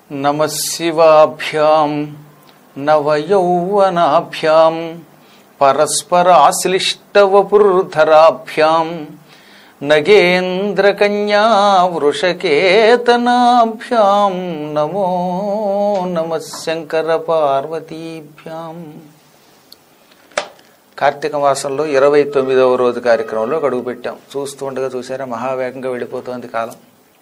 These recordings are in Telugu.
నమ శివాభ్యాం నవయౌవనాభ్యాం పరస్పరాశ్లిష్టవపుర్ధరాభ్యాం నగేంద్రకన్యా వృషకేతనాభ్యాం నమో నమ శంకర పార్వతీభ్యాం కార్తీక మాసంలో ఇరవై తొమ్మిదవ రోజు కార్యక్రమంలో గడువు పెట్టాం చూస్తూ ఉండగా చూసారా మహావేగంగా వెళ్ళిపోతోంది కాలం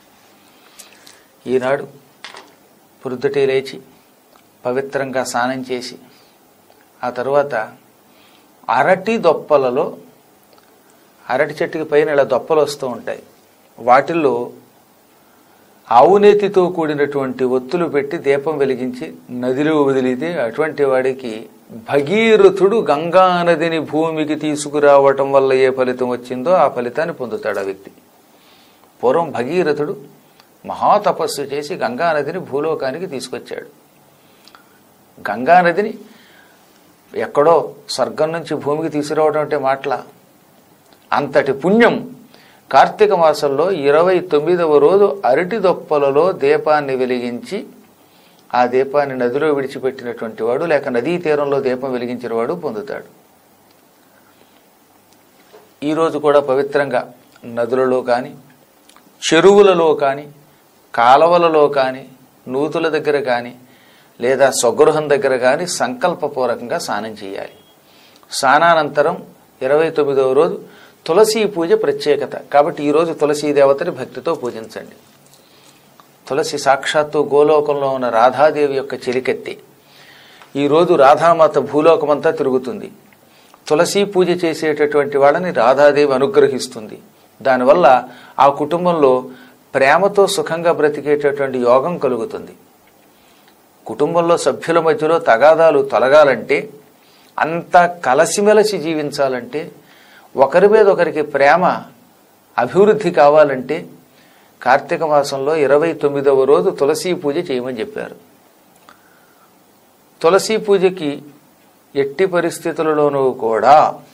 ఈనాడు పొద్దుటే లేచి పవిత్రంగా స్నానం చేసి ఆ తరువాత అరటి దొప్పలలో అరటి చెట్టుకి పైన ఇలా దొప్పలు వస్తూ ఉంటాయి వాటిల్లో ఆవునేతితో కూడినటువంటి ఒత్తులు పెట్టి దీపం వెలిగించి నదిలో వదిలితే అటువంటి వాడికి భగీరథుడు గంగా నదిని భూమికి తీసుకురావటం వల్ల ఏ ఫలితం వచ్చిందో ఆ ఫలితాన్ని పొందుతాడు ఆ వ్యక్తి పూర్వం భగీరథుడు మహాతపస్సు చేసి గంగా నదిని భూలోకానికి తీసుకొచ్చాడు గంగా నదిని ఎక్కడో స్వర్గం నుంచి భూమికి తీసుకురావడం అంటే మాటల అంతటి పుణ్యం కార్తీక మాసంలో ఇరవై తొమ్మిదవ రోజు అరటి దొప్పలలో దీపాన్ని వెలిగించి ఆ దీపాన్ని నదిలో విడిచిపెట్టినటువంటి వాడు లేక నదీ తీరంలో దీపం వెలిగించిన వాడు పొందుతాడు ఈరోజు కూడా పవిత్రంగా నదులలో కానీ చెరువులలో కానీ కాలవలలో కానీ నూతుల దగ్గర కానీ లేదా స్వగృహం దగ్గర కానీ సంకల్పపూర్వకంగా స్నానం చేయాలి స్నానానంతరం ఇరవై తొమ్మిదవ రోజు తులసీ పూజ ప్రత్యేకత కాబట్టి ఈరోజు తులసీ దేవతని భక్తితో పూజించండి తులసి సాక్షాత్తు గోలోకంలో ఉన్న రాధాదేవి యొక్క చిలికెత్తి ఈరోజు రాధామాత భూలోకమంతా తిరుగుతుంది తులసీ పూజ చేసేటటువంటి వాళ్ళని రాధాదేవి అనుగ్రహిస్తుంది దానివల్ల ఆ కుటుంబంలో ప్రేమతో సుఖంగా బ్రతికేటటువంటి యోగం కలుగుతుంది కుటుంబంలో సభ్యుల మధ్యలో తగాదాలు తొలగాలంటే అంతా కలసిమెలసి జీవించాలంటే ఒకరి మీద ఒకరికి ప్రేమ అభివృద్ధి కావాలంటే కార్తీక మాసంలో ఇరవై తొమ్మిదవ రోజు తులసీ పూజ చేయమని చెప్పారు తులసీ పూజకి ఎట్టి పరిస్థితులలోనూ కూడా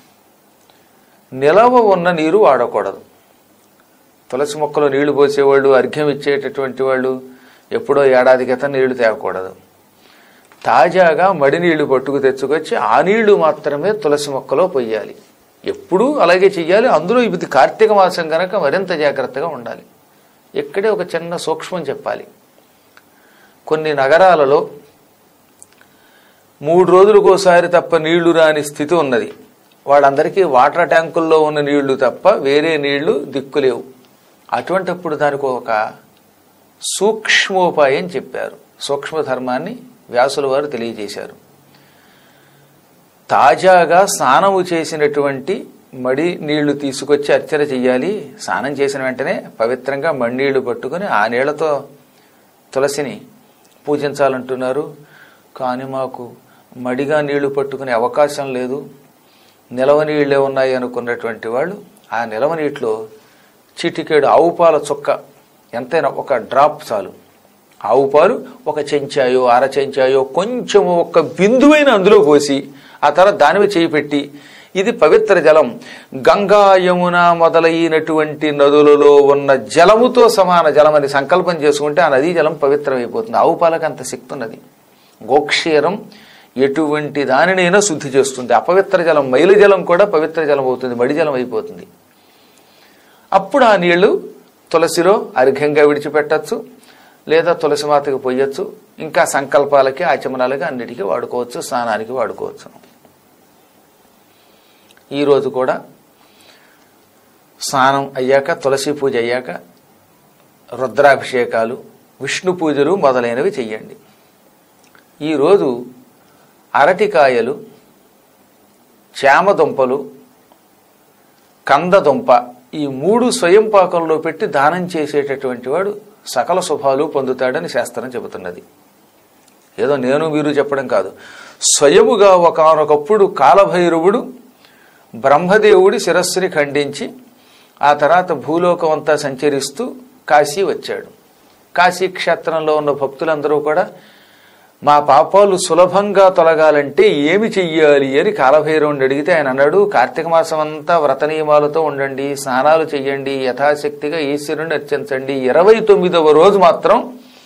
నిలవ ఉన్న నీరు వాడకూడదు తులసి మొక్కలో నీళ్లు పోసేవాళ్ళు అర్ఘ్యం ఇచ్చేటటువంటి వాళ్ళు ఎప్పుడో ఏడాది క్రితం నీళ్లు తేవకూడదు తాజాగా మడి నీళ్లు పట్టుకు తెచ్చుకొచ్చి ఆ నీళ్లు మాత్రమే తులసి మొక్కలో పొయ్యాలి ఎప్పుడూ అలాగే చెయ్యాలి అందులో ఇది కార్తీక మాసం కనుక మరింత జాగ్రత్తగా ఉండాలి ఇక్కడే ఒక చిన్న సూక్ష్మం చెప్పాలి కొన్ని నగరాలలో మూడు రోజులకోసారి తప్ప నీళ్లు రాని స్థితి ఉన్నది వాళ్ళందరికీ వాటర్ ట్యాంకుల్లో ఉన్న నీళ్లు తప్ప వేరే నీళ్లు దిక్కులేవు అటువంటప్పుడు దానికి ఒక సూక్ష్మోపాయం చెప్పారు సూక్ష్మ ధర్మాన్ని వ్యాసుల వారు తెలియజేశారు తాజాగా స్నానము చేసినటువంటి మడి నీళ్లు తీసుకొచ్చి అర్చన చెయ్యాలి స్నానం చేసిన వెంటనే పవిత్రంగా మಣ್ಣీళ్లు పట్టుకుని ఆ నీళ్లతో తులసిని పూజించాలంటున్నారు కానీ మాకు మడిగా నీళ్లు పట్టుకునే అవకాశం లేదు నిలవ నీళ్లే ఉన్నాయి అనుకున్నటువంటి వాళ్ళు ఆ నిలవ నీటిలో చిటికేడు ఆవు పాల చుక్క ఎంతైనా ఒక డ్రాప్ చాలు ఆవు పాలు ఒక చెంచాయో అర చెంచాయో కొంచెం ఒక బిందువైన అందులో పోసి ఆ తర్వాత దానివి చేయి పెట్టి ఇది పవిత్ర జలం గంగా యమున మొదలైనటువంటి నదులలో ఉన్న జలముతో సమాన జలం అని సంకల్పం చేసుకుంటే ఆ నదీ జలం పవిత్రమైపోతుంది ఆవు పాలకు అంత శక్తి ఉన్నది గోక్షీరం ఎటువంటి దానినైనా శుద్ధి చేస్తుంది అపవిత్ర జలం మైలు జలం కూడా పవిత్ర జలం అవుతుంది మడి జలం అయిపోతుంది అప్పుడు ఆ నీళ్లు తులసిలో అర్ఘ్యంగా విడిచిపెట్టచ్చు లేదా తులసి మాతకి పొయ్యొచ్చు ఇంకా సంకల్పాలకి ఆచమనాలకి అన్నిటికీ వాడుకోవచ్చు స్నానానికి వాడుకోవచ్చు ఈరోజు కూడా స్నానం అయ్యాక తులసి పూజ అయ్యాక రుద్రాభిషేకాలు విష్ణు పూజలు మొదలైనవి చెయ్యండి ఈరోజు అరటికాయలు చామదుంపలు కందదుంప ఈ మూడు స్వయం పాకంలో పెట్టి దానం చేసేటటువంటి వాడు సకల శుభాలు పొందుతాడని శాస్త్రం చెబుతున్నది ఏదో నేను మీరు చెప్పడం కాదు స్వయముగా ఒకనొకప్పుడు కాలభైరవుడు బ్రహ్మదేవుడి శిరస్సుని ఖండించి ఆ తర్వాత భూలోకం అంతా సంచరిస్తూ కాశీ వచ్చాడు కాశీ క్షేత్రంలో ఉన్న భక్తులందరూ కూడా మా పాపాలు సులభంగా తొలగాలంటే ఏమి చెయ్యాలి అని కాలభైరవుని అడిగితే ఆయన అన్నాడు కార్తీక మాసం అంతా వ్రత నియమాలతో ఉండండి స్నానాలు చెయ్యండి యథాశక్తిగా ఈశ్వరుని అర్చించండి ఇరవై తొమ్మిదవ రోజు మాత్రం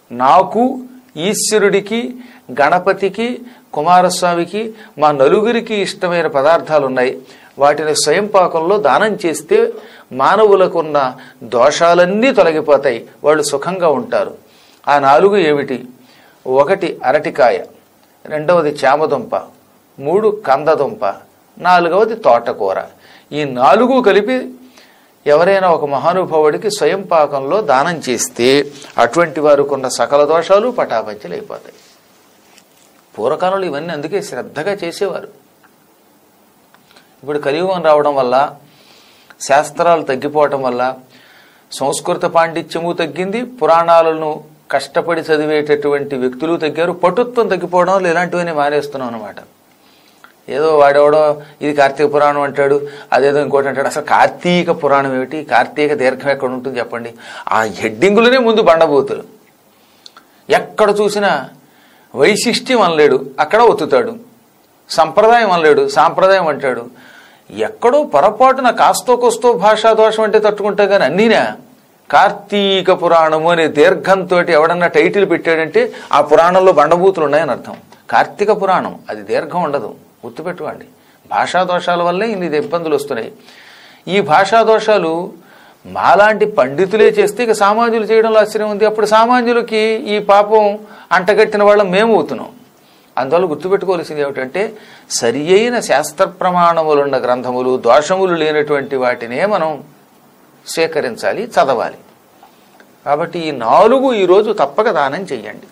నాకు ఈశ్వరుడికి గణపతికి కుమారస్వామికి మా నలుగురికి ఇష్టమైన పదార్థాలు ఉన్నాయి వాటిని స్వయం పాకంలో దానం చేస్తే మానవులకున్న దోషాలన్నీ తొలగిపోతాయి వాళ్ళు సుఖంగా ఉంటారు ఆ నాలుగు ఏమిటి ఒకటి అరటికాయ రెండవది చామదుంప మూడు కందదుంప నాలుగవది తోటకూర ఈ నాలుగు కలిపి ఎవరైనా ఒక మహానుభావుడికి స్వయం పాకంలో దానం చేస్తే అటువంటి వారికున్న సకల దోషాలు పటాపంచలైపోతాయి పూర్వకాలంలో ఇవన్నీ అందుకే శ్రద్ధగా చేసేవారు ఇప్పుడు కలియుగం రావడం వల్ల శాస్త్రాలు తగ్గిపోవటం వల్ల సంస్కృత పాండిత్యము తగ్గింది పురాణాలను కష్టపడి చదివేటటువంటి వ్యక్తులు తగ్గారు పటుత్వం తగ్గిపోవడం వల్ల ఇలాంటివన్నీ మానేస్తున్నాం అనమాట ఏదో వాడెవడో ఇది కార్తీక పురాణం అంటాడు అదేదో ఇంకోటి అంటాడు అసలు కార్తీక పురాణం ఏమిటి కార్తీక దీర్ఘం ఎక్కడ ఉంటుంది చెప్పండి ఆ హెడ్డింగులనే ముందు బండబోతులు ఎక్కడ చూసినా వైశిష్ట్యం అనలేడు అక్కడ ఒత్తుతాడు సంప్రదాయం అనలేడు సాంప్రదాయం అంటాడు ఎక్కడో పొరపాటున కాస్తో కోస్తో భాషా దోషం అంటే తట్టుకుంటా కానీ అన్నీనా కార్తీక పురాణము అనే దీర్ఘంతో ఎవడన్నా టైటిల్ పెట్టాడంటే ఆ పురాణంలో బండబూతులు ఉన్నాయని అర్థం కార్తీక పురాణం అది దీర్ఘం ఉండదు గుర్తుపెట్టుకోండి భాషా దోషాల వల్లే ఇన్ని ఇబ్బందులు వస్తున్నాయి ఈ భాషా దోషాలు మాలాంటి పండితులే చేస్తే ఇక సామాన్యులు చేయడంలో ఆశ్చర్యం ఉంది అప్పుడు సామాన్యులకి ఈ పాపం అంటగట్టిన వాళ్ళం మేము అవుతున్నాం అందువల్ల గుర్తుపెట్టుకోవాల్సింది ఏమిటంటే సరి అయిన శాస్త్ర ప్రమాణములున్న గ్రంథములు దోషములు లేనటువంటి వాటినే మనం స్వీకరించాలి చదవాలి కాబట్టి ఈ నాలుగు ఈరోజు తప్పక దానం చెయ్యండి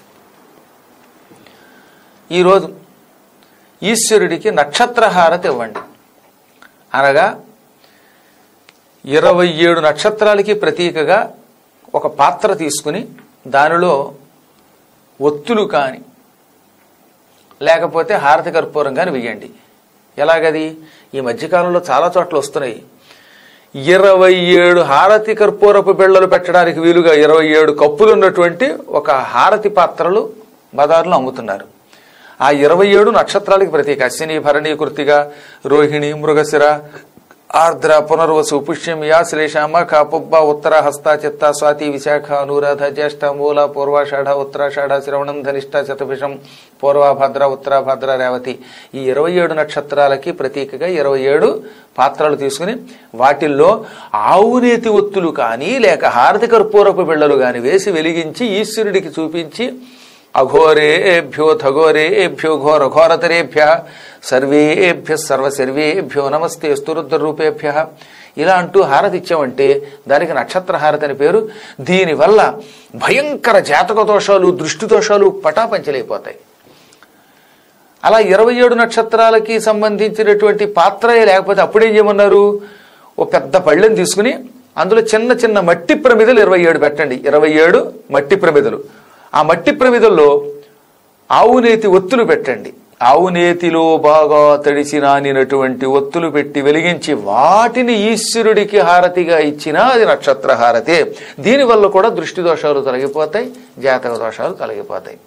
ఈరోజు ఈశ్వరుడికి నక్షత్రహారతి ఇవ్వండి అనగా ఇరవై ఏడు నక్షత్రాలకి ప్రతీకగా ఒక పాత్ర తీసుకుని దానిలో ఒత్తులు కాని లేకపోతే హారతి కర్పూరం కానీ వెయ్యండి ఎలాగది ఈ మధ్యకాలంలో చాలా చోట్ల వస్తున్నాయి ఇరవై ఏడు హారతి కర్పూరపు బిళ్ళలు పెట్టడానికి వీలుగా ఇరవై ఏడు కప్పులు ఉన్నటువంటి ఒక హారతి పాత్రలు బజార్లో అమ్ముతున్నారు ఆ ఇరవై ఏడు నక్షత్రాలకి ప్రతీక అశ్విని భరణి కృతిగా రోహిణి మృగశిర ఆర్ద్ర పునర్వసు పుష్యం యాశ్లేష మఖ పుబ్బ ఉత్తర హస్త చిత్త స్వాతి విశాఖ అనురాధ జ్యేష్ఠ మూల పూర్వాషాఢ ఉత్తరాషాఢ శ్రవణం ధనిష్ట శతభిషం పూర్వభద్ర ఉత్తరాభద్ర రేవతి ఈ ఇరవై ఏడు నక్షత్రాలకి ప్రతీకగా ఇరవై ఏడు పాత్రలు తీసుకుని వాటిల్లో ఆవునేతి ఒత్తులు కానీ లేక హారతి కర్పూరపు బిళ్ళలు కానీ వేసి వెలిగించి ఈశ్వరుడికి చూపించి అఘోరేభ్యో థఘోరేభ్యో ఘోర ఘోరతరేభ్య సర్వేభ్య సర్వసర్వేభ్యో నమస్తే స్తురుద్ర రూపేభ్య ఇలా అంటూ హారతి ఇచ్చామంటే దానికి నక్షత్ర హారతి అని పేరు దీనివల్ల భయంకర జాతక దోషాలు దృష్టి దోషాలు పటాపంచలైపోతాయి అలా ఇరవై ఏడు నక్షత్రాలకి సంబంధించినటువంటి పాత్రయే లేకపోతే అప్పుడేం చేయమన్నారు ఓ పెద్ద పళ్ళెం తీసుకుని అందులో చిన్న చిన్న మట్టి ప్రమిదలు ఇరవై ఏడు పెట్టండి ఇరవై ఏడు మట్టి ప్రమిదలు ఆ మట్టి ప్రమిదల్లో ఆవునేతి ఒత్తులు పెట్టండి ఆవునేతిలో బాగా తడిసి నానినటువంటి ఒత్తులు పెట్టి వెలిగించి వాటిని ఈశ్వరుడికి హారతిగా ఇచ్చినా అది నక్షత్ర హారతే దీనివల్ల కూడా దృష్టి దోషాలు తొలగిపోతాయి జాతక దోషాలు తొలగిపోతాయి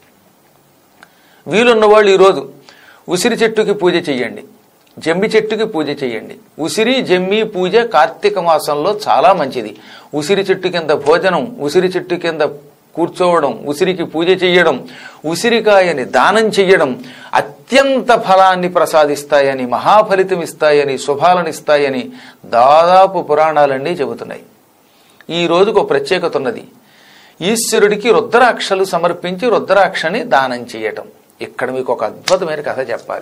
వీలున్న వాళ్ళు ఈరోజు ఉసిరి చెట్టుకి పూజ చెయ్యండి జమ్మి చెట్టుకి పూజ చేయండి ఉసిరి జమ్మి పూజ కార్తీక మాసంలో చాలా మంచిది ఉసిరి చెట్టు కింద భోజనం ఉసిరి చెట్టు కింద కూర్చోవడం ఉసిరికి పూజ చెయ్యడం ఉసిరికాయని దానం చెయ్యడం అత్యంత ఫలాన్ని ప్రసాదిస్తాయని మహాఫలితం ఇస్తాయని శుభాలను ఇస్తాయని దాదాపు పురాణాలన్నీ చెబుతున్నాయి ఈ రోజుకు ఒక ప్రత్యేకత ఉన్నది ఈశ్వరుడికి రుద్రాక్షలు సమర్పించి రుద్రాక్షని దానం చేయటం ఇక్కడ మీకు ఒక అద్భుతమైన కథ చెప్పాలి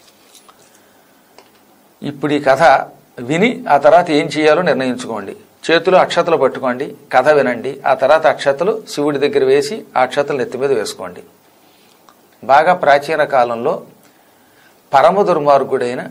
ఇప్పుడు ఈ కథ విని ఆ తర్వాత ఏం చేయాలో నిర్ణయించుకోండి చేతిలో అక్షతలు పట్టుకోండి కథ వినండి ఆ తర్వాత అక్షతలు శివుడి దగ్గర వేసి ఆ అక్షతలు నెత్తి మీద వేసుకోండి బాగా ప్రాచీన కాలంలో పరమ దుర్మార్గుడైన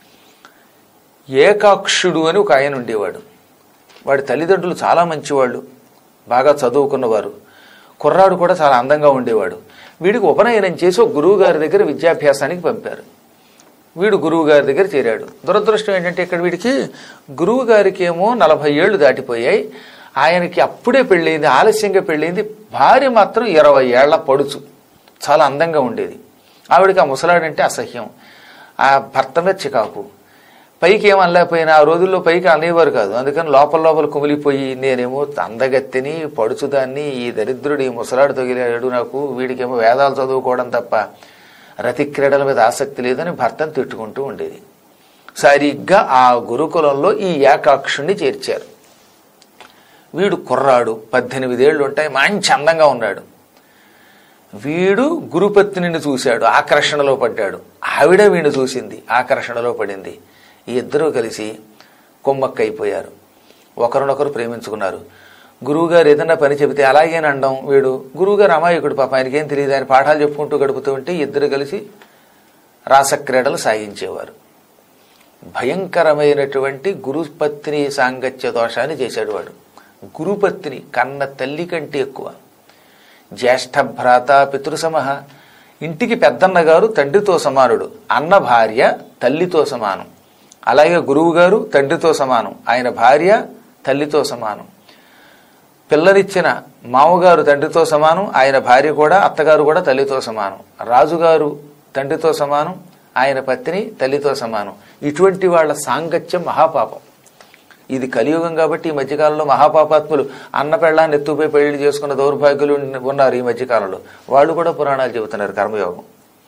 ఏకాక్షుడు అని ఒక ఆయన ఉండేవాడు వాడి తల్లిదండ్రులు చాలా మంచివాళ్ళు బాగా చదువుకున్నవారు కుర్రాడు కూడా చాలా అందంగా ఉండేవాడు వీడికి ఉపనయనం చేసి ఒక గురువు గారి దగ్గర విద్యాభ్యాసానికి పంపారు వీడు గురువు గారి దగ్గర చేరాడు దురదృష్టం ఏంటంటే ఇక్కడ వీడికి గురువు గారికి ఏమో నలభై ఏళ్ళు దాటిపోయాయి ఆయనకి అప్పుడే పెళ్ళయింది ఆలస్యంగా పెళ్ళయింది భార్య మాత్రం ఇరవై ఏళ్ల పడుచు చాలా అందంగా ఉండేది ఆవిడకి ఆ ముసలాడంటే అసహ్యం ఆ భర్త మీద చికాకు పైకి ఏం అనలేకపోయినా ఆ రోజుల్లో పైకి అనేవారు కాదు అందుకని లోపల లోపల కుమిలిపోయి నేనేమో అందగత్తెని పడుచుదాన్ని ఈ దరిద్రుడు ఈ ముసలాడు తగిలాడు నాకు వీడికేమో వేదాలు చదువుకోవడం తప్ప రతి క్రీడల మీద ఆసక్తి లేదని భర్తను తిట్టుకుంటూ ఉండేది సరిగ్గా ఆ గురుకులంలో ఈ ఏకాక్షుణ్ణి చేర్చారు వీడు కుర్రాడు పద్దెనిమిదేళ్లు ఉంటాయి మంచి అందంగా ఉన్నాడు వీడు గురుపత్నిని చూశాడు ఆకర్షణలో పడ్డాడు ఆవిడ వీడిని చూసింది ఆకర్షణలో పడింది ఈ ఇద్దరూ కలిసి కొమ్మక్కైపోయారు ఒకరినొకరు ప్రేమించుకున్నారు గురువుగారు ఏదన్నా పని చెబితే అలాగేనండం వీడు గురువుగారు అమాయకుడు పాప ఆయనకేం తెలియదు ఆయన పాఠాలు చెప్పుకుంటూ గడుపుతూ ఉంటే ఇద్దరు కలిసి రాసక్రీడలు సాగించేవారు భయంకరమైనటువంటి గురుపత్ని సాంగత్య దోషాన్ని చేశాడు వాడు గురుపత్ని కన్న తల్లి కంటే ఎక్కువ జ్యేష్ఠ భ్రాత పితృసమహ ఇంటికి పెద్దన్న గారు తండ్రితో సమానుడు అన్న భార్య తల్లితో సమానం అలాగే గురువు గారు తండ్రితో సమానం ఆయన భార్య తల్లితో సమానం పిల్లనిచ్చిన మామగారు తండ్రితో సమానం ఆయన భార్య కూడా అత్తగారు కూడా తల్లితో సమానం రాజుగారు తండ్రితో సమానం ఆయన పత్ని తల్లితో సమానం ఇటువంటి వాళ్ళ సాంగత్యం మహాపాపం ఇది కలియుగం కాబట్టి ఈ మధ్యకాలంలో మహాపాపాత్ములు అన్న పెళ్ళాన్ని ఎత్తుపై పెళ్లి చేసుకున్న దౌర్భాగ్యులు ఉన్నారు ఈ మధ్యకాలంలో వాళ్ళు కూడా పురాణాలు చెబుతున్నారు కర్మయోగం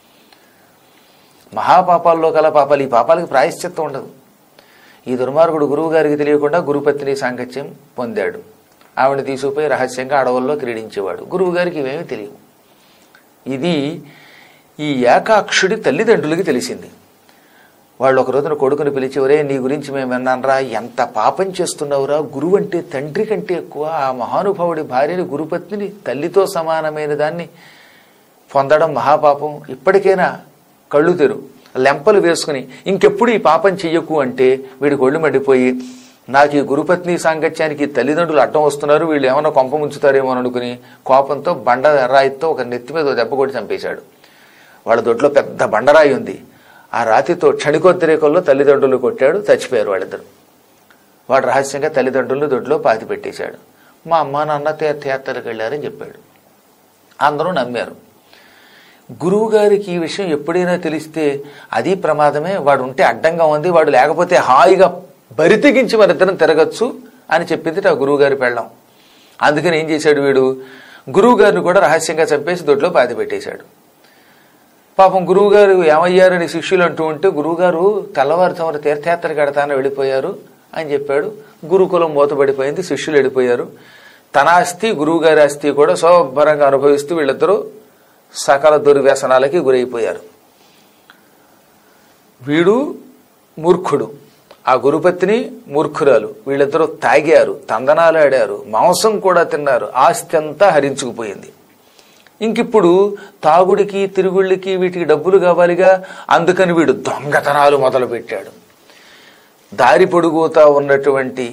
మహాపాపాల్లో కల పాపాలు ఈ పాపాలకి ప్రాయశ్చిత్తం ఉండదు ఈ దుర్మార్గుడు గురువు గారికి తెలియకుండా గురుపత్ని సాంగత్యం పొందాడు ఆవిడ తీసుకుపోయి రహస్యంగా అడవుల్లో క్రీడించేవాడు గురువు గారికి ఇవేమీ తెలియవు ఇది ఈ ఏకాక్షుడి తల్లిదండ్రులకి తెలిసింది వాళ్ళు ఒక రోజున కొడుకుని పిలిచి ఒరే నీ గురించి మేము విన్నానరా ఎంత పాపం చేస్తున్నావురా గురువు అంటే తండ్రి కంటే ఎక్కువ ఆ మహానుభావుడి భార్యని గురుపత్నిని తల్లితో సమానమైన దాన్ని పొందడం మహాపాపం ఇప్పటికైనా కళ్ళు తెరు లెంపలు వేసుకుని ఇంకెప్పుడు ఈ పాపం చెయ్యకు అంటే వీడికి ఒళ్ళు మండిపోయి నాకు ఈ గురుపత్ని సాంగత్యానికి తల్లిదండ్రులు అడ్డం వస్తున్నారు వీళ్ళు ఏమైనా కొంప ముంచుతారేమో అని అనుకుని కోపంతో బండ రాయితో ఒక నెత్తి మీద ఓ దెబ్బ కొట్టి చంపేశాడు వాళ్ళ దొడ్లో పెద్ద బండరాయి ఉంది ఆ రాతితో క్షణికోద్రేకంలో తల్లిదండ్రులు కొట్టాడు చచ్చిపోయారు వాళ్ళిద్దరు వాడు రహస్యంగా తల్లిదండ్రులను దొడ్లో పాతి పెట్టేశాడు మా అమ్మ నాన్న తీర్థయాత్రలకు వెళ్ళారని చెప్పాడు అందరూ నమ్మారు గురువు గారికి ఈ విషయం ఎప్పుడైనా తెలిస్తే అది ప్రమాదమే వాడు ఉంటే అడ్డంగా ఉంది వాడు లేకపోతే హాయిగా బరితెగించి మరిద్దరం తిరగచ్చు అని చెప్పింది ఆ గురువు గారి పెళ్ళం అందుకని ఏం చేశాడు వీడు గురువు గారిని కూడా రహస్యంగా చంపేసి దొడ్లో పాతి పెట్టేశాడు పాపం గురువుగారు ఏమయ్యారని శిష్యులు అంటూ ఉంటే గురువుగారు తెల్లవారుతమరు తీర్థయాత్రకి కడతానని వెళ్ళిపోయారు అని చెప్పాడు గురుకులం మూతపడిపోయింది శిష్యులు వెళ్ళిపోయారు తన ఆస్తి గురువుగారి ఆస్తి కూడా శోభరంగా అనుభవిస్తూ వీళ్ళిద్దరూ సకల దుర్వ్యసనాలకి గురైపోయారు వీడు మూర్ఖుడు ఆ గురుపత్ని మూర్ఖురాలు వీళ్ళిద్దరూ తాగారు తందనాలు ఆడారు మాంసం కూడా తిన్నారు ఆస్తి అంతా హరించుకుపోయింది ఇంకిప్పుడు తాగుడికి తిరుగుళ్ళకి వీటికి డబ్బులు కావాలిగా అందుకని వీడు దొంగతనాలు మొదలు పెట్టాడు దారి పొడుగుతా ఉన్నటువంటి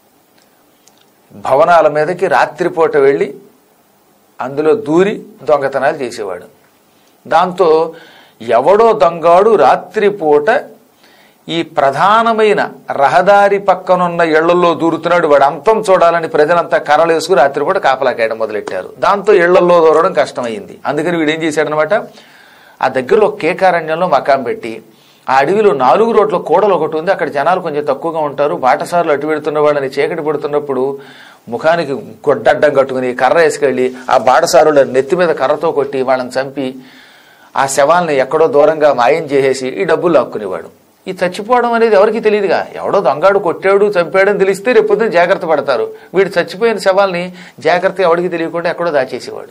భవనాల మీదకి రాత్రిపూట వెళ్ళి అందులో దూరి దొంగతనాలు చేసేవాడు దాంతో ఎవడో దొంగాడు రాత్రిపూట ఈ ప్రధానమైన రహదారి పక్కనున్న ఇళ్లలో దూరుతున్నాడు వాడు అంతం చూడాలని ప్రజలంతా కర్రలేసుకు రాత్రిపూట కాపలాకేయడం మొదలెట్టారు దాంతో ఇళ్లలో దూరడం కష్టమైంది అందుకని వీడు ఏం చేశాడనమాట ఆ దగ్గరలో కేకారణ్యంలో మకాం పెట్టి ఆ అడవిలో నాలుగు రోడ్ల కూడలు ఒకటి ఉంది అక్కడ జనాలు కొంచెం తక్కువగా ఉంటారు బాటసార్లు అటు పెడుతున్న వాళ్ళని చీకటి పడుతున్నప్పుడు ముఖానికి గొడ్డడ్డం కట్టుకుని కర్ర వేసుకెళ్ళి ఆ బాటసారుల నెత్తి మీద కర్రతో కొట్టి వాళ్ళని చంపి ఆ శవాల్ని ఎక్కడో దూరంగా మాయం చేసేసి ఈ డబ్బులు లాక్కునేవాడు ఈ చచ్చిపోవడం అనేది ఎవరికి తెలియదుగా ఎవడో దొంగాడు కొట్టాడు చంపాడని తెలిస్తే రేపొద్దున జాగ్రత్త పడతారు వీడు చచ్చిపోయిన శవాల్ని జాగ్రత్త ఎవరికి తెలియకుండా ఎక్కడో దాచేసేవాడు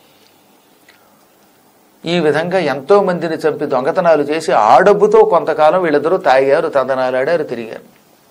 ఈ విధంగా ఎంతో మందిని చంపి దొంగతనాలు చేసి ఆ డబ్బుతో కొంతకాలం వీళ్ళిద్దరూ తాగారు తందనాలు ఆడారు తిరిగారు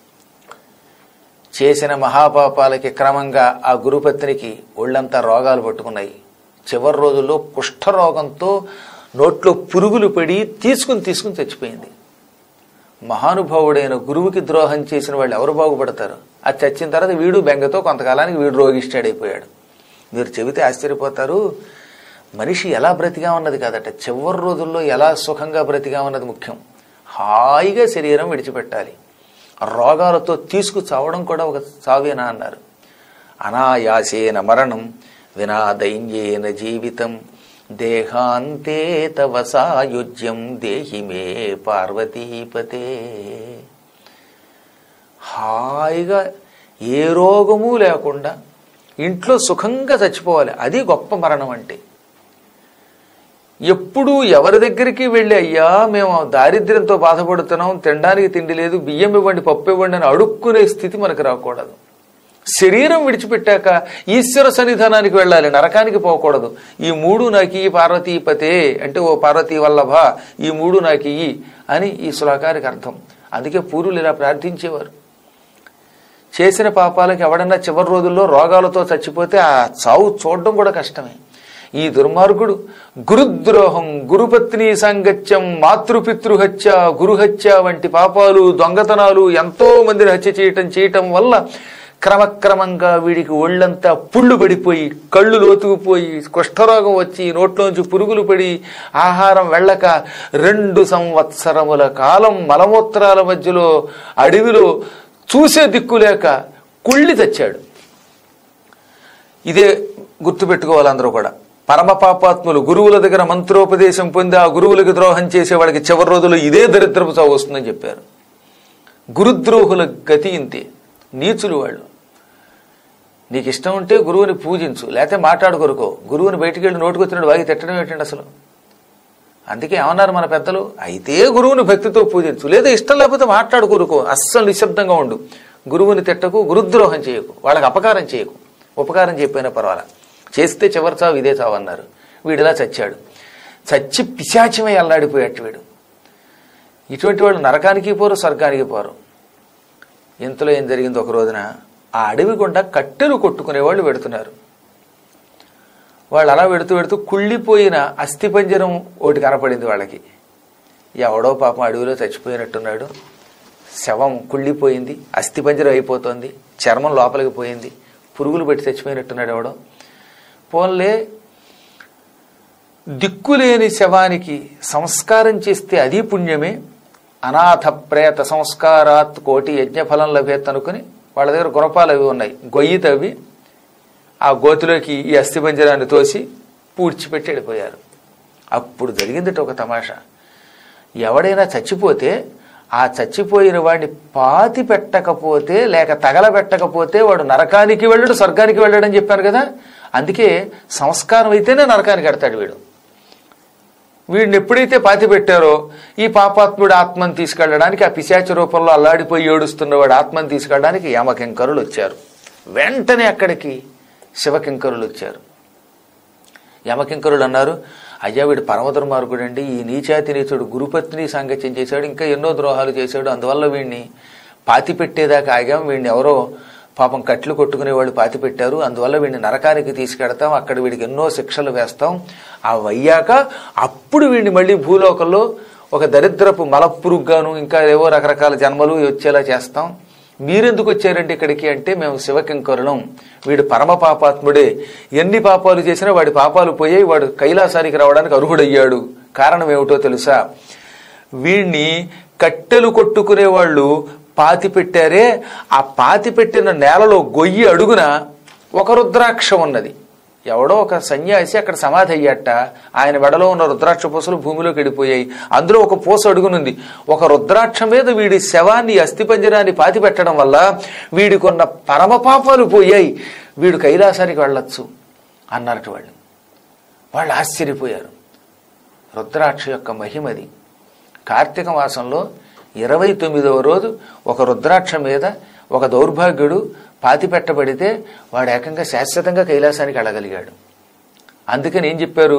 చేసిన మహాపాపాలకి క్రమంగా ఆ గురుపత్నికి ఒళ్ళంతా రోగాలు పట్టుకున్నాయి చివరి రోజుల్లో కుష్ఠరోగంతో నోట్లో పురుగులు పడి తీసుకుని తీసుకుని చచ్చిపోయింది మహానుభావుడైన గురువుకి ద్రోహం చేసిన వాళ్ళు ఎవరు బాగుపడతారు అది చచ్చిన తర్వాత వీడు బెంగతో కొంతకాలానికి వీడు రోగిష్టాడైపోయాడు మీరు చెబితే ఆశ్చర్యపోతారు మనిషి ఎలా బ్రతిగా ఉన్నది కాదట చివరి రోజుల్లో ఎలా సుఖంగా బ్రతిగా ఉన్నది ముఖ్యం హాయిగా శరీరం విడిచిపెట్టాలి రోగాలతో తీసుకు చావడం కూడా ఒక చావేనా అన్నారు అనాయాసేన మరణం వినా దైన్యేన జీవితం దేహాంతే తవ సాయుజ్యం దేహి మే పార్వతీపతే హాయిగా ఏ రోగము లేకుండా ఇంట్లో సుఖంగా చచ్చిపోవాలి అది గొప్ప మరణం అంటే ఎప్పుడు ఎవరి దగ్గరికి వెళ్ళి అయ్యా మేము దారిద్ర్యంతో బాధపడుతున్నాం తినడానికి తిండి లేదు బియ్యం ఇవ్వండి పప్పు ఇవ్వండి అని అడుక్కునే స్థితి మనకు రాకూడదు శరీరం విడిచిపెట్టాక ఈశ్వర సన్నిధానానికి వెళ్ళాలి నరకానికి పోకూడదు ఈ మూడు నాకు ఈ పార్వతీపతే అంటే ఓ పార్వతీ వల్లభ ఈ మూడు నాకు ఇయ్యి అని ఈ శ్లోకానికి అర్థం అందుకే పూర్వులు ఇలా ప్రార్థించేవారు చేసిన పాపాలకు ఎవడన్నా చివరి రోజుల్లో రోగాలతో చచ్చిపోతే ఆ చావు చూడడం కూడా కష్టమే ఈ దుర్మార్గుడు గురుద్రోహం గురుపత్ని సాంగత్యం మాతృపితృహత్య గురుహత్య వంటి పాపాలు దొంగతనాలు ఎంతో మందిని హత్య చేయటం చేయటం వల్ల క్రమక్రమంగా వీడికి ఒళ్ళంతా పుళ్ళు పడిపోయి కళ్ళు లోతుకుపోయి కుష్ఠరోగం వచ్చి నోట్లోంచి పురుగులు పడి ఆహారం వెళ్ళక రెండు సంవత్సరముల కాలం మలమూత్రాల మధ్యలో అడవిలో చూసే దిక్కు లేక కుళ్ళి తెచ్చాడు ఇదే గుర్తుపెట్టుకోవాలి అందరూ కూడా పరమ పాపాత్ములు గురువుల దగ్గర మంత్రోపదేశం పొంది ఆ గురువులకు ద్రోహం చేసే వాళ్ళకి చివరి రోజుల్లో ఇదే దరిద్రపు చావు వస్తుందని చెప్పారు గురుద్రోహుల గతి ఇంతే నీచులు వాళ్ళు నీకు ఇష్టం ఉంటే గురువుని పూజించు లేకపోతే మాట్లాడుకోరుకో గురువుని బయటికి వెళ్ళి నోటుకొచ్చినట్టు వాగి తిట్టడం ఏంటండి అసలు అందుకే ఏమన్నారు మన పెద్దలు అయితే గురువుని భక్తితో పూజించు లేదా ఇష్టం లేకపోతే మాట్లాడుకోరుకో అస్సలు నిశ్శబ్దంగా ఉండు గురువుని తిట్టకు గురుద్రోహం చేయకు వాళ్ళకి అపకారం చేయకు ఉపకారం చెప్పినా పర్వాలా చేస్తే చివరి చావు ఇదే చావు అన్నారు వీడిలా చచ్చాడు చచ్చి పిశాచమై అల్లాడిపోయాడు వీడు ఇటువంటి వాళ్ళు నరకానికి పోరు స్వర్గానికి పోరు ఇంతలో ఏం జరిగింది ఒక రోజున ఆ అడవి గుండా కట్టెలు కొట్టుకునే వాళ్ళు పెడుతున్నారు వాళ్ళు అలా పెడుతూ పెడుతూ కుళ్ళిపోయిన అస్థిపంజరం ఒకటి కనపడింది వాళ్ళకి ఎవడో పాపం అడవిలో చచ్చిపోయినట్టున్నాడు శవం కుళ్ళిపోయింది అస్థిపంజరం అయిపోతుంది చర్మం లోపలికి పోయింది పురుగులు పెట్టి చచ్చిపోయినట్టున్నాడు ఎవడో పోన్లే దిక్కులేని శవానికి సంస్కారం చేస్తే అది పుణ్యమే అనాథ ప్రేత సంస్కారాత్ కోటి యజ్ఞఫలం లభేత్ అనుకుని వాళ్ళ దగ్గర గుణపాలు అవి ఉన్నాయి గొయ్యి తవ్వి ఆ గోతిలోకి ఈ అస్థిపంజరాన్ని తోసి పూడ్చిపెట్టి వెళ్ళిపోయారు అప్పుడు జరిగింది ఒక తమాషా ఎవడైనా చచ్చిపోతే ఆ చచ్చిపోయిన వాడిని పాతి పెట్టకపోతే లేక తగలబెట్టకపోతే వాడు నరకానికి వెళ్ళడు స్వర్గానికి వెళ్ళడని చెప్పాను కదా అందుకే సంస్కారం అయితేనే నరకానికి ఎడతాడు వీడు వీడిని ఎప్పుడైతే పాతి పెట్టారో ఈ పాపాత్ముడు ఆత్మను తీసుకెళ్ళడానికి ఆ పిశాచ రూపంలో అల్లాడిపోయి ఏడుస్తున్నవాడు ఆత్మను తీసుకెళ్ళడానికి యమకింకరులు వచ్చారు వెంటనే అక్కడికి శివకింకరులు వచ్చారు యమకింకరులు అన్నారు అయ్యా వీడు పరమ దుర్మార్గుడు అండి ఈ నీచాతి నీచుడు గురుపత్ని సాంగత్యం చేశాడు ఇంకా ఎన్నో ద్రోహాలు చేశాడు అందువల్ల వీడిని పాతి పెట్టేదాకా ఆగాం వీడిని ఎవరో పాపం కట్లు కొట్టుకునే వాళ్ళు పాతి పెట్టారు అందువల్ల వీడిని నరకానికి తీసుకెడతాం అక్కడ వీడికి ఎన్నో శిక్షలు వేస్తాం అవి అయ్యాక అప్పుడు వీడిని మళ్ళీ భూలోకంలో ఒక దరిద్రపు మలపురుగ్గాను ఇంకా ఏవో రకరకాల జన్మలు వచ్చేలా చేస్తాం మీరెందుకు వచ్చారండి ఇక్కడికి అంటే మేము శివకింకరులం వీడు పరమ పాపాత్ముడే ఎన్ని పాపాలు చేసినా వాడి పాపాలు పోయాయి వాడు కైలాసానికి రావడానికి అర్హుడయ్యాడు కారణం ఏమిటో తెలుసా వీడిని కట్టెలు కొట్టుకునే వాళ్ళు పాతి పెట్టారే ఆ పాతి పెట్టిన నేలలో గొయ్యి అడుగున ఒక రుద్రాక్ష ఉన్నది ఎవడో ఒక సన్యాసి అక్కడ సమాధి అయ్యాట ఆయన మెడలో ఉన్న రుద్రాక్ష పూసలు భూమిలోకి వెళ్ళిపోయాయి అందులో ఒక పూస అడుగునుంది ఒక రుద్రాక్ష మీద వీడి శవాన్ని అస్థిపంజరాన్ని పాతి పెట్టడం వల్ల వీడికొన్న పరమ పాపాలు పోయాయి వీడు కైలాసానికి వెళ్ళొచ్చు అన్నారట వాళ్ళు వాళ్ళు ఆశ్చర్యపోయారు రుద్రాక్ష యొక్క మహిమది కార్తీక మాసంలో ఇరవై తొమ్మిదవ రోజు ఒక రుద్రాక్ష మీద ఒక దౌర్భాగ్యుడు పాతి పెట్టబడితే వాడు ఏకంగా శాశ్వతంగా కైలాసానికి వెళ్ళగలిగాడు అందుకని ఏం చెప్పారు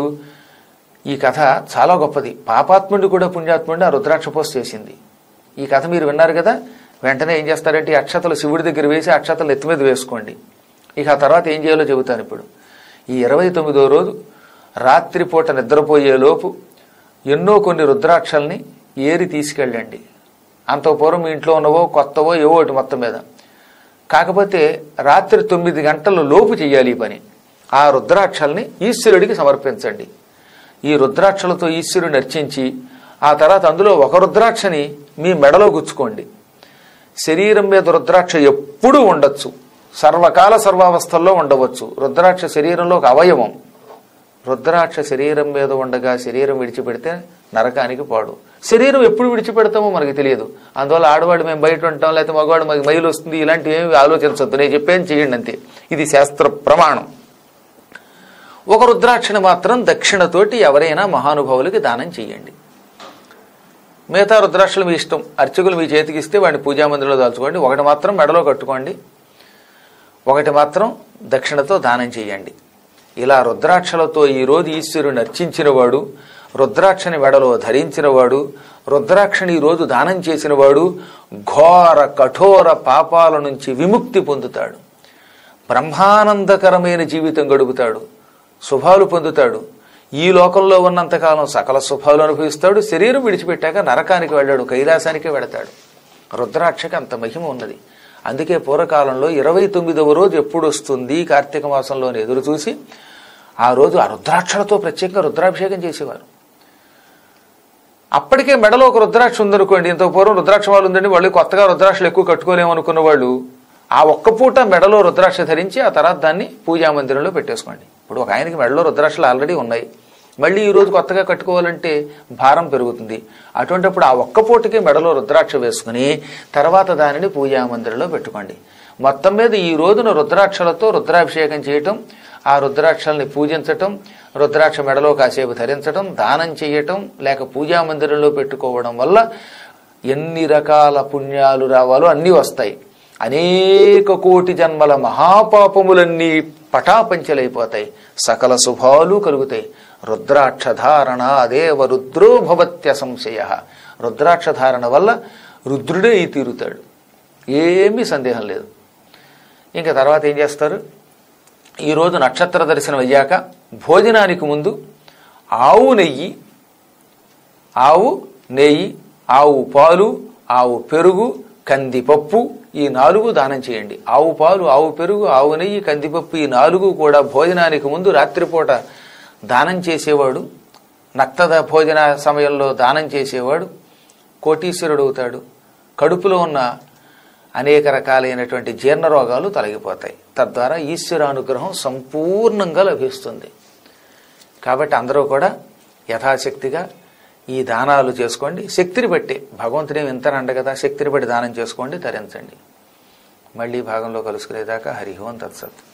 ఈ కథ చాలా గొప్పది పాపాత్ముడిని కూడా పుణ్యాత్ముడిని ఆ రుద్రాక్ష పోస్ చేసింది ఈ కథ మీరు విన్నారు కదా వెంటనే ఏం చేస్తారంటే ఈ అక్షతలు శివుడి దగ్గర వేసి అక్షతలు ఎత్తి మీద వేసుకోండి ఇక ఆ తర్వాత ఏం చేయాలో చెబుతాను ఇప్పుడు ఈ ఇరవై తొమ్మిదో రోజు రాత్రిపూట నిద్రపోయే లోపు ఎన్నో కొన్ని రుద్రాక్షల్ని ఏరి తీసుకెళ్ళండి అంత పూర్వం మీ ఇంట్లో ఉన్నవో కొత్తవో ఏవో ఒకటి మొత్తం మీద కాకపోతే రాత్రి తొమ్మిది గంటల లోపు చేయాలి ఈ పని ఆ రుద్రాక్షల్ని ఈశ్వరుడికి సమర్పించండి ఈ రుద్రాక్షలతో ఈశ్వరుని అర్చించి ఆ తర్వాత అందులో ఒక రుద్రాక్షని మీ మెడలో గుచ్చుకోండి శరీరం మీద రుద్రాక్ష ఎప్పుడూ ఉండొచ్చు సర్వకాల సర్వావస్థల్లో ఉండవచ్చు రుద్రాక్ష శరీరంలో ఒక అవయవం రుద్రాక్ష శరీరం మీద ఉండగా శరీరం విడిచిపెడితే నరకానికి పాడు శరీరం ఎప్పుడు విడిచిపెడతామో మనకి తెలియదు అందువల్ల ఆడవాడు మేము బయట ఉంటాం లేకపోతే మగవాడు మాకు మైలు వస్తుంది ఇలాంటివి ఏమి ఆలోచించొద్దు నేను చెప్పేది చేయండి అంతే ఇది శాస్త్ర ప్రమాణం ఒక రుద్రాక్షని మాత్రం దక్షిణతోటి ఎవరైనా మహానుభావులకి దానం చేయండి మిగతా రుద్రాక్షలు మీ ఇష్టం అర్చకులు మీ చేతికి ఇస్తే వాడిని పూజామందిరంలో దాల్చుకోండి ఒకటి మాత్రం మెడలో కట్టుకోండి ఒకటి మాత్రం దక్షిణతో దానం చేయండి ఇలా రుద్రాక్షలతో ఈరోజు ఈశ్వరుని అర్చించినవాడు రుద్రాక్షని మెడలో ధరించినవాడు రుద్రాక్షని ఈరోజు దానం చేసినవాడు ఘోర కఠోర పాపాల నుంచి విముక్తి పొందుతాడు బ్రహ్మానందకరమైన జీవితం గడుపుతాడు శుభాలు పొందుతాడు ఈ లోకంలో ఉన్నంతకాలం సకల శుభాలు అనుభవిస్తాడు శరీరం విడిచిపెట్టాక నరకానికి వెళ్ళాడు కైలాసానికి వెళతాడు రుద్రాక్షకి అంత మహిమ ఉన్నది అందుకే పూర్వకాలంలో ఇరవై తొమ్మిదవ రోజు ఎప్పుడు వస్తుంది కార్తీక మాసంలోని ఎదురు చూసి ఆ రోజు ఆ రుద్రాక్షలతో ప్రత్యేకంగా రుద్రాభిషేకం చేసేవారు అప్పటికే మెడలో ఒక రుద్రాక్ష ఉందనుకోండి ఇంత పూర్వం రుద్రాక్ష వాళ్ళు ఉందండి వాళ్ళు కొత్తగా రుద్రాక్షలు ఎక్కువ కట్టుకోలేము అనుకున్న వాళ్ళు ఆ ఒక్క పూట మెడలో రుద్రాక్ష ధరించి ఆ తర్వాత దాన్ని పూజా మందిరంలో పెట్టేసుకోండి ఇప్పుడు ఒక ఆయనకి మెడలో రుద్రాక్షలు ఆల్రెడీ ఉన్నాయి మళ్ళీ ఈ రోజు కొత్తగా కట్టుకోవాలంటే భారం పెరుగుతుంది అటువంటిప్పుడు ఆ ఒక్క పూటకి మెడలో రుద్రాక్ష వేసుకుని తర్వాత దానిని పూజా మందిరంలో పెట్టుకోండి మొత్తం మీద ఈ రోజున రుద్రాక్షలతో రుద్రాభిషేకం చేయటం ఆ రుద్రాక్షల్ని పూజించటం రుద్రాక్ష మెడలో కాసేపు ధరించటం దానం చేయటం లేక పూజా మందిరంలో పెట్టుకోవడం వల్ల ఎన్ని రకాల పుణ్యాలు రావాలో అన్నీ వస్తాయి అనేక కోటి జన్మల మహాపాపములన్నీ పటాపంచలైపోతాయి సకల శుభాలు కలుగుతాయి రుద్రాక్ష ధారణ అదేవ రుద్రో భవత్య సంశయ రుద్రాక్ష ధారణ వల్ల రుద్రుడే ఈ తీరుతాడు ఏమీ సందేహం లేదు ఇంకా తర్వాత ఏం చేస్తారు ఈరోజు నక్షత్ర దర్శనం అయ్యాక భోజనానికి ముందు ఆవు నెయ్యి ఆవు నెయ్యి ఆవు పాలు ఆవు పెరుగు కందిపప్పు ఈ నాలుగు దానం చేయండి ఆవు పాలు ఆవు పెరుగు ఆవు నెయ్యి కందిపప్పు ఈ నాలుగు కూడా భోజనానికి ముందు రాత్రిపూట దానం చేసేవాడు నక్తద భోజన సమయంలో దానం చేసేవాడు కోటీశ్వరుడు అవుతాడు కడుపులో ఉన్న అనేక రకాలైనటువంటి జీర్ణ రోగాలు తొలగిపోతాయి తద్వారా ఈశ్వరానుగ్రహం సంపూర్ణంగా లభిస్తుంది కాబట్టి అందరూ కూడా యథాశక్తిగా ఈ దానాలు చేసుకోండి శక్తిని బట్టి భగవంతుడే వింతనండ కదా శక్తిని బట్టి దానం చేసుకోండి తరించండి మళ్ళీ భాగంలో కలుసుకునేదాకా హరి ఓం తత్సత్